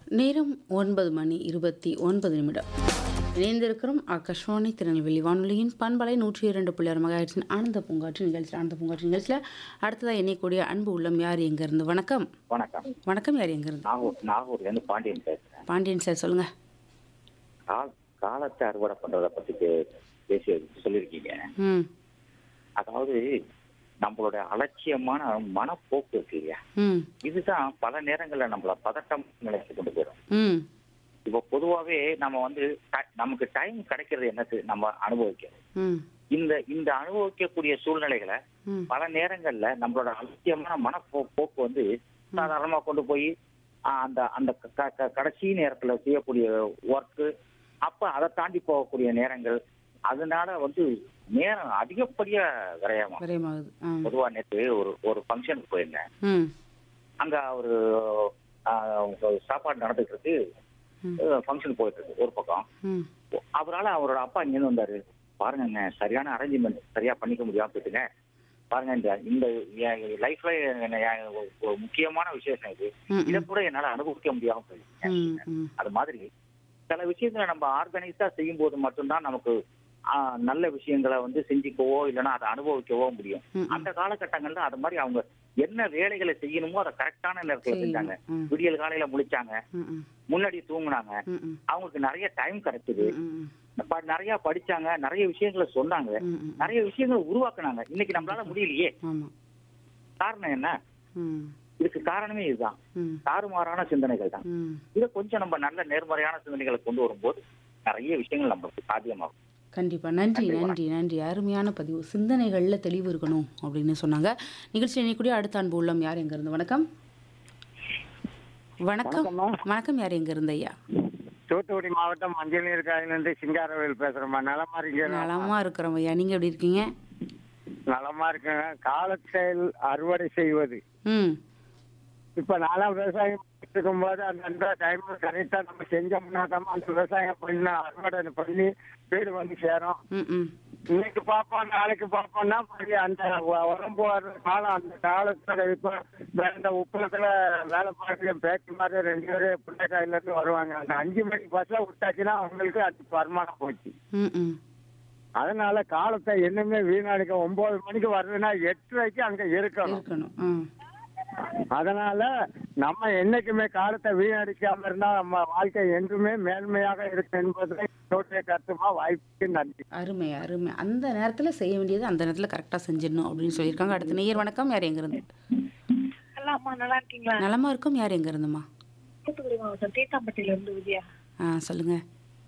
நேரம் ஒன்பது மணி இருபத்தி ஒன்பது நிமிடம் இணைந்திருக்கிறோம் ஆகாஷ்வாணி திருநெல்வேலி வானொலியின் பண்பலை நூற்றி இரண்டு புள்ளியார் மகாயிற்றின் ஆனந்த பூங்காற்று நிகழ்ச்சியில் ஆனந்த பூங்காற்று நிகழ்ச்சியில் அடுத்ததாக எண்ணிக்கூடிய அன்பு உள்ளம் யார் எங்கேருந்து வணக்கம் வணக்கம் வணக்கம் யார் எங்கேருந்து நாகூர் நாகூர்ல இருந்து பாண்டியன் பேசுறேன் பாண்டியன் சார் சொல்லுங்கள் கால் காலத்தை அறுவடை பண்றத பத்தி பே- பேசி சொல்லியிருக்கீங்க ம் அதாவது நம்மளோட அலட்சியமான மனப்போக்கு இருக்கு இல்லையா ம் இதுதான் பல நேரங்கள்ல நம்மள பதட்டம் நிலைக்கு கொண்டு போயிடும் ம் இப்போ பொதுவாவே நம்ம வந்து ட- நமக்கு டைம் கிடைக்கிறது என்னது நம்ம அனுபவிக்கிறது ம் இந்த இந்த அனுபவிக்கக்கூடிய சூழ்நிலைகளை ம் பல நேரங்கள்ல நம்மளோட அலட்சியமான மனப்போ போக்கு வந்து சாதாரணமா கொண்டு போய் ஆஹ், அந்த அந்த க- க- கடைசி நேரத்துல செய்யக்கூடிய ஒர்க்கு அப்ப அதை தாண்டி போகக்கூடிய நேரங்கள் அதனால வந்து நேரம் அதிகப்படியா விரயமா விரைமாகுது ஆ பொதுவா நேற்று ஒரு ஒரு ஃபங்க்ஷனுக்கு போயிருந்தேன் ம் அங்க ஒரு ஆஹ், ஒரு சாப்பாடு நடந்துட்டு இருக்கு ம். ஃபங்க்ஷன் போயிட்டு இருக்கு ஒரு பக்கம் ம் அவரால அவரோட அப்பா இங்க வந்தாரு பாருங்க சரியான அரேஞ்ச்மெண்ட் சரியா பண்ணிக்க முடியாம போயிட்டுங்க பாருங்க இந்த இந்த லைஃப்ல ஒரு முக்கியமான விசேஷம் இது ம், இதை கூட என்னால அனுபவிக்க முடியாம போயிடுச்சு ம் ம் அது மாதிரி சில விஷயங்களை நம்ம ஆர்கனைஸா செய்யும் போது மட்டும்தான் நமக்கு ஆஹ், நல்ல விஷயங்களை வந்து செஞ்சுக்கவோ இல்லைன்னா அதை அனுபவிக்கவோ முடியும் ம், அந்த காலகட்டங்கள்ல அது மாதிரி அவங்க என்ன வேலைகளை செய்யணுமோ அதை கரெக்டான நேரத்துல செஞ்சாங்க ம் விடியல் காலையில முழிச்சாங்க ம் ம் முன்னாடி தூங்குனாங்க ம் ம் அவங்களுக்கு நிறைய டைம் கிடைச்சது ம் ம் ப- நிறைய படிச்சாங்க நிறைய விஷயங்களை சொன்னாங்க ம் ம் நிறைய விஷயங்களை உருவாக்குனாங்க இன்னைக்கு நம்மளால முடியலையே ஆமாம் காரணம் என்ன ம் இதுக்கு காரணமே இதுதான் ம் தாறுமாறான சிந்தனைகள் தான் ம் இதை கொஞ்சம் நம்ம நல்ல நேர்மறையான சிந்தனைகளை கொண்டு வரும்போது நிறைய விஷயங்கள் நமக்கு சாத்தியமாகும் கண்டிப்பா நன்றி நன்றி நன்றி அருமையான பதிவு சிந்தனைகளில் தெளிவு இருக்கணும் அப்படின்னு சொன்னாங்க நிகழ்ச்சி இணைக்கூடிய அடுத்த அன்பு உள்ளம் யார் எங்க இருந்து வணக்கம் வணக்கம் வணக்கம் யார் எங்க இருந்து ஐயா தூத்துக்குடி மாவட்டம் மஞ்சள் நீர் காயிலிருந்து சிங்காரவேல் பேசுறேம்மா நலமா இருக்கீங்க நலமா இருக்கிறோம் ஐயா நீங்க எப்படி இருக்கீங்க நலமா இருக்குங்க காலத்தில் அறுவடை செய்வது ம் இப்ப நான்லாம் விவசாயம் பண்ணிட்டு இருக்கும்போது அந்த டைம் கரெக்டா நம்ம செஞ்சோம்னா தான் அந்த விவசாயம் பண்ணி அறுவடை பண்ணி வீடு வந்து சேரும் ம் ம் இன்னைக்கு பார்ப்போம் நாளைக்கு பார்ப்போம்னா மறுபடியும் அந்த உ- உடம்பு வர்ற காலம் அந்த காலத்துல இப்ப இந்த உப்பளத்துல வேலை பார்க்குற பேக்கு மாதிரி ரெண்டு பேரும் பிள்ளைக்காயில இருந்து வருவாங்க அந்த அஞ்சு மணிக்கு பஸ்ல விட்டாச்சுன்னா அவங்களுக்கு அது வருமானம் போச்சு ம் ம் அதனால காலத்தை என்னமே வீணடிக்க ஒன்பது மணிக்கு வருதுன்னா எட்டரைக்கு அங்க இருக்கணும் இருக்கணும் ம் அதனால நம்ம என்னைக்குமே காலத்தை வீணடிக்காம இருந்தா நம்ம வாழ்க்கை என்றுமே மேன்மையாக இருக்கும் என்பதை என்னுடைய கருத்துமா வாய்ப்புக்கு நன்றி அருமை அருமை அந்த நேரத்துல செய்ய வேண்டியது அந்த நேரத்துல கரெக்டா செஞ்சிடணும் அப்படின்னு சொல்லியிருக்காங்க அடுத்த நேயர் வணக்கம் யார் எங்க இருந்து ஹலோ அம்மா நல்லா இருக்கீங்களா நலமா இருக்கும் யார் எங்க இருந்துமா தூத்துக்குடி மாவட்டம் தேத்தாம்பட்டியில இருந்து விஜயா ஆ சொல்லுங்க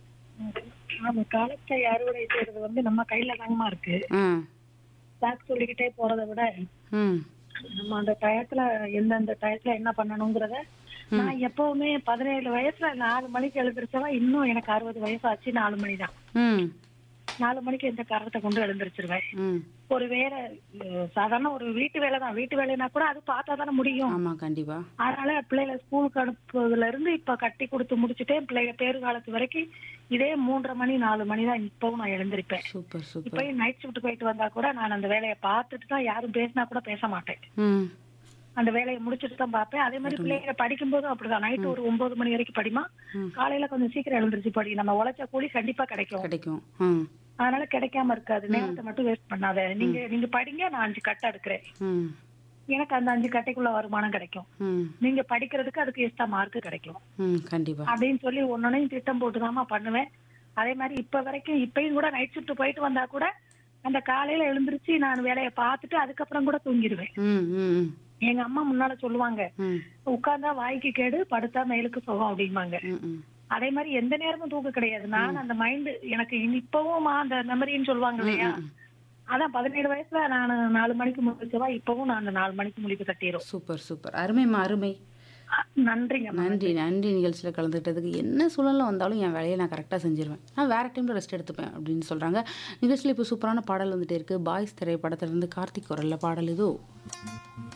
ஆமா காலத்தை அறுவடை செய்யறது வந்து நம்ம கையில தாங்கம்மா இருக்கு ஆ சாக்கு சொல்லிக்கிட்டே போறதை விட ம் நம்ம அந்த டயத்துல எந்தெந்த டயத்துல என்ன பண்ணணுங்கிறத நான் எப்பவுமே பதினேழு வயசுல நாலு மணிக்கு எழுந்திரிச்சவா இன்னும் எனக்கு அறுபது வயசு ஆச்சு நாலு மணி தான் ம் நாலு மணிக்கு இந்த காரணத்தை கொண்டு எழுந்திரிச்சிருவேன் ம் ஒரு வேலை அஹ், சாதாரண ஒரு வீட்டு வேலை தான் வீட்டு வேலைனா கூட அது பார்த்தா தானே முடியும் ஆமா கண்டிப்பா அதனால பிள்ளைகளை ஸ்கூலுக்கு அனுப்புறதுல இருந்து இப்ப கட்டி கொடுத்து முடிச்சுட்டே பிள்ளைங்க பேரு காலத்து வரைக்கும் இதே மூன்றரை மணி நாலு மணி தான் இப்பவும் நான் எழுந்திருப்பேன் சூப்பர் சூப்பர் இப்பயும் நைட் ஷிஃப்ட் போயிட்டு வந்தா கூட நான் அந்த வேலையை பார்த்துட்டு தான் யாரும் பேசினா கூட பேச மாட்டேன் ம் அந்த வேலையை முடிச்சுட்டு தான் பார்ப்பேன் அதே மாதிரி பிள்ளைங்க படிக்கும் போதும் அப்படிதான் நைட் ஒரு ஒன்பது மணி வரைக்கும் படிமா ம். காலையில கொஞ்சம் சீக்கிரம் எழுந்திருச்சு படி நம்ம உழைச்ச கூலி கண்டிப்பா கிடைக்கும் கிடைக்கும் ம் அதனால கிடைக்காம இருக்காது நேரத்தை மட்டும் வேஸ்ட் பண்ணாத நீங்க நீங்க படிங்க நான் அஞ்சு கட்டை எடுக்கிறேன் ம் எனக்கு அந்த அஞ்சு கட்டைக்குள்ள வருமானம் கிடைக்கும் ம் நீங்க படிக்கிறதுக்கு அதுக்கு எக்ஸ்ட்ரா மார்க் கிடைக்கும் ம் கண்டிப்பா அப்படின்னு சொல்லி ஒன்னொன்னையும் திட்டம் போட்டுதாம்மா பண்ணுவேன் அதே மாதிரி இப்ப வரைக்கும் இப்பயும் கூட நைட் ஷிஃப்ட் போயிட்டு வந்தா கூட அந்த காலையில எழுந்திருச்சு நான் வேலையை பார்த்துட்டு அதுக்கப்புறம் கூட தூங்கிடுவேன் ம் ம் ம் எங்க அம்மா முன்னால சொல்லுவாங்க ம் உட்கார்ந்தா வாய்க்கு கேடு படுத்தா மேலுக்கு சுகம் அப்படிம்பாங்க ம் ம் அதே மாதிரி எந்த நேரமும் தூக்கம் கிடையாது நான் அந்த மைண்ட் எனக்கு இனி- இப்பவும் அந்த மெமரின்னு சொல்லுவாங்க இல்லையா அதான் பதினேழு வயசுல நான் நாலு மணிக்கு முடிச்சவா இப்பவும் நான் அந்த நாலு மணிக்கு முடிப்பு கட்டிடும் சூப்பர் சூப்பர் அருமைம்மா அருமை நன்றிங்க நன்றி நன்றி நிகழ்ச்சியில் கலந்துக்கிட்டதுக்கு என்ன சூழலில் வந்தாலும் என் வேலையை நான் கரெக்டாக செஞ்சிருவேன் நான் வேறு டைமில் ரெஸ்ட் எடுத்துப்பேன் அப்படின்னு சொல்கிறாங்க நிகழ்ச்சியில் இப்போ சூப்பரான பாடல் வந்துட்டே இருக்குது பாய்ஸ் திரைப்படத்திலிருந்து கார்த்திக் குரலில் பாடல் இதோ